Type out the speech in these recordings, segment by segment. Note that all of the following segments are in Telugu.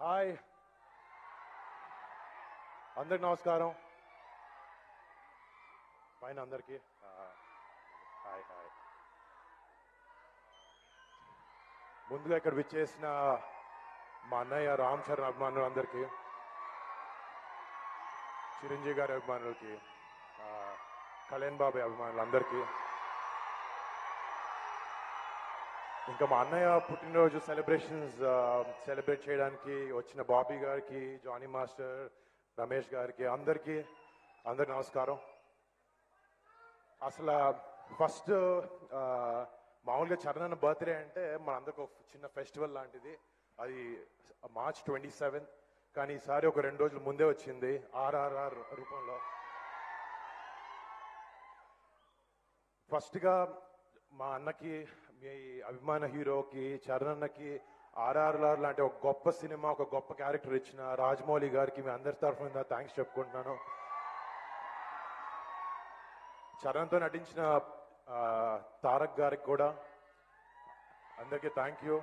హాయ్ అందరికి నమస్కారం పైన అందరికి హాయ్ హాయ్ ముందుగా ఇక్కడ విచ్చేసిన మా అన్నయ్య రామ్ చరణ్ అభిమానులు అందరికీ చిరంజీవి గారి అభిమానులకి ఆ, కళ్యాణ్ బాబాయ్ అభిమానులందరికీ ఇంకా మా అన్నయ్య పుట్టినరోజు సెలబ్రేషన్స్ సెలబ్రేట్ చేయడానికి వచ్చిన బాబీ గారికి జానీ మాస్టర్ రమేష్ గారికి అందరికీ అందరికి నమస్కారం అసలు ఫస్ట్ మామూలుగా చరణ్ బర్త్డే అంటే మనందరికి ఒక చిన్న ఫెస్టివల్ లాంటిది అది మార్చ్ ట్వంటీ సెవెంత్ కానీ ఈసారి ఒక రెండు రోజుల ముందే వచ్చింది ఆర్ఆర్ఆర్ రూపంలో ఫస్ట్గా మా అన్నకి మీ అభిమాన హీరోకి చరణ్ అన్నకి ఆర్ఆర్ఆర్ లాంటి ఒక గొప్ప సినిమా ఒక గొప్ప క్యారెక్టర్ ఇచ్చిన రాజమౌళి గారికి మీ అందరి తరఫున థ్యాంక్స్ చెప్పుకుంటున్నాను చరణ్తో నటించిన ఆ, తారక్ గారికి కూడా అందరికీ థ్యాంక్ యూ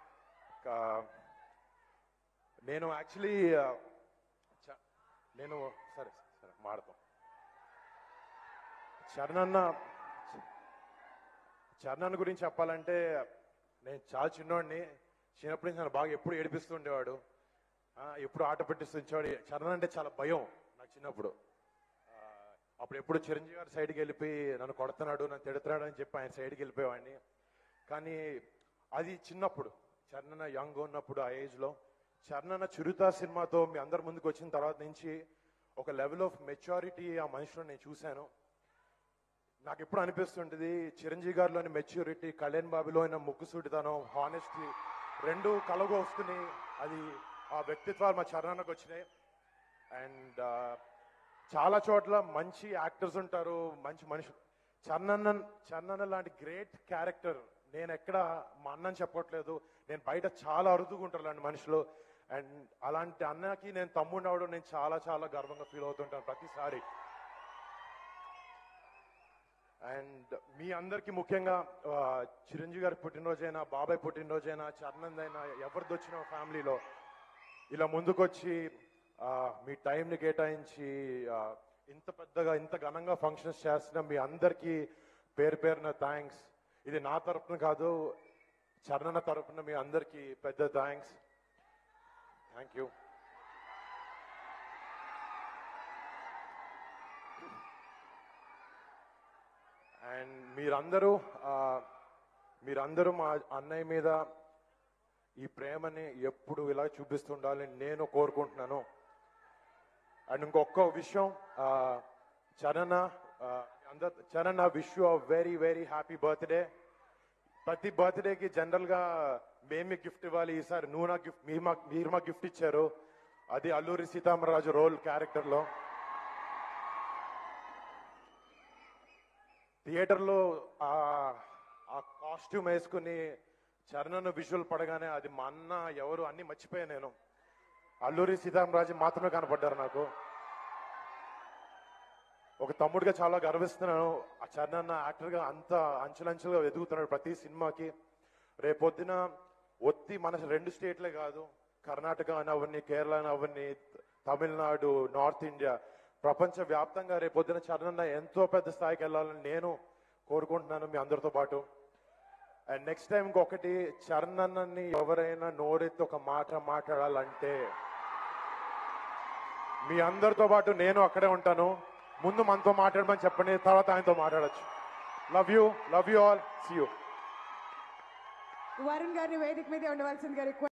నేను యాక్చువల్లీ నేను సరే సరే మాడతాం చరణ్ అన్న చరణ్ గురించి చెప్పాలంటే నేను చాలా చిన్నోడిని చిన్నప్పటి నుంచి నన్ను బాగా ఎప్పుడు ఏడిపిస్తుండేవాడు ఆ, ఎప్పుడు ఆట పెట్టిస్తుండేవాడు చరణ్ అంటే చాలా భయం నాకు చిన్నప్పుడు ఆ, అప్పుడు ఎప్పుడు చిరంజీవి గారి సైడ్కి వెళ్ళిపోయి నన్ను కొడుతున్నాడు నన్ను తిడుతున్నాడు అని చెప్పి ఆయన సైడ్కి వెళ్ళిపోయేవాడిని కానీ అది చిన్నప్పుడు చరణ్ యంగ్ ఉన్నప్పుడు ఆ ఏజ్లో చరణ్ చిరుత సినిమాతో మీ అందరి ముందుకు వచ్చిన తర్వాత నుంచి ఒక లెవెల్ ఆఫ్ మెచ్యూరిటీ ఆ మనిషిలో నేను చూశాను నాకు ఎప్పుడు అనిపిస్తుంటది చిరంజీవి గారిలోని మెచ్యూరిటీ కళ్యాణ్ బాబులో అయిన ముక్కుసూటితనం హానెస్టీ రెండు కలగా వస్తున్నాయి అది ఆ వ్యక్తిత్వాలు మా చరణానికి వచ్చినాయి అండ్ చాలా చోట్ల మంచి యాక్టర్స్ ఉంటారు మంచి మనుషులు చరణన్న చరణన్న లాంటి గ్రేట్ క్యారెక్టర్ నేను ఎక్కడ మా అన్నని చెప్పట్లేదు నేను బయట చాలా అరుదుగా ఉంటారు అలాంటి మనుషులు అండ్ అలాంటి అన్నకి నేను తమ్ముడు అవడం నేను చాలా చాలా గర్వంగా ఫీల్ అవుతుంటాను ప్రతిసారి అండ్ మీ అందరికి ముఖ్యంగా ఆ, చిరంజీవి గారి పుట్టినరోజైనా బాబాయ్ పుట్టినరోజైనా చరణ్ అయినా ఎవరిది వచ్చిన ఫ్యామిలీలో ఇలా ముందుకొచ్చి ఆ, మీ టైంని కేటాయించి ఆ, ఇంత పెద్దగా ఇంత ఘనంగా ఫంక్షన్స్ చేస్తున్న మీ అందరికీ పేరు పేరున థ్యాంక్స్ ఇది నా తరపున కాదు చరణ్ తరపున మీ అందరికీ పెద్ద థ్యాంక్స్ థ్యాంక్ యూ అండ్ మీరందరూ ఆ, మీరందరూ మా అన్నయ్య మీద ఈ ప్రేమని ఎప్పుడు ఇలా చూపిస్తుండాలని నేను కోరుకుంటున్నాను అండ్ ఇంకొక విషయం ఆ, చరణ్ ఆ, అందరు Charan wish you very very happy birthday ప్రతి బర్త్డేకి జనరల్ గా మేమే గిఫ్ట్ ఇవ్వాలి ఈసారి నువ్వు నాకు గిఫ్ట్ మీరు మాకు మీరు మాకు గిఫ్ట్ ఇచ్చారు అది అల్లూరి సీతారామరాజు రోల్ క్యారెక్టర్ లో థియేటర్లో ఆ ఆ కాస్ట్యూమ్ వేసుకుని చరణను విజువల్ పడగానే అది మా అన్న ఎవరు అన్ని మర్చిపోయాను నేను అల్లూరి సీతారామరాజు మాత్రమే కనపడ్డారు నాకు ఒక తమ్ముడిగా చాలా గర్విస్తున్నాను ఆ చరణ్ యాక్టర్గా అంత అంచెలంచెలుగా ఎదుగుతున్నాడు ప్రతి సినిమాకి రేపొద్దున ఒత్తి మన రెండు స్టేట్లే కాదు కర్ణాటక అని అవన్నీ కేరళ అని అవన్నీ తమిళనాడు నార్త్ ఇండియా ప్రపంచ వ్యాప్తంగా రేపొద్దున చరణ్ ఎంతో పెద్ద స్థాయికి వెళ్ళాలని నేను కోరుకుంటున్నాను మీ అందరితో పాటు అండ్ నెక్స్ట్ టైం ఇంకొకటి చరణ్ అన్నని ఎవరైనా నోరెత్తి ఒక మాట మాట్లాడాలంటే మీ అందరితో పాటు నేను అక్కడే ఉంటాను ముందు మనతో మాట్లాడమని చెప్పండి తర్వాత ఆయనతో మాట్లాడచ్చు love you love you all see you Varun గారిని వేదిక మీద ఉండవలసిందిగా రిక్వెస్ట్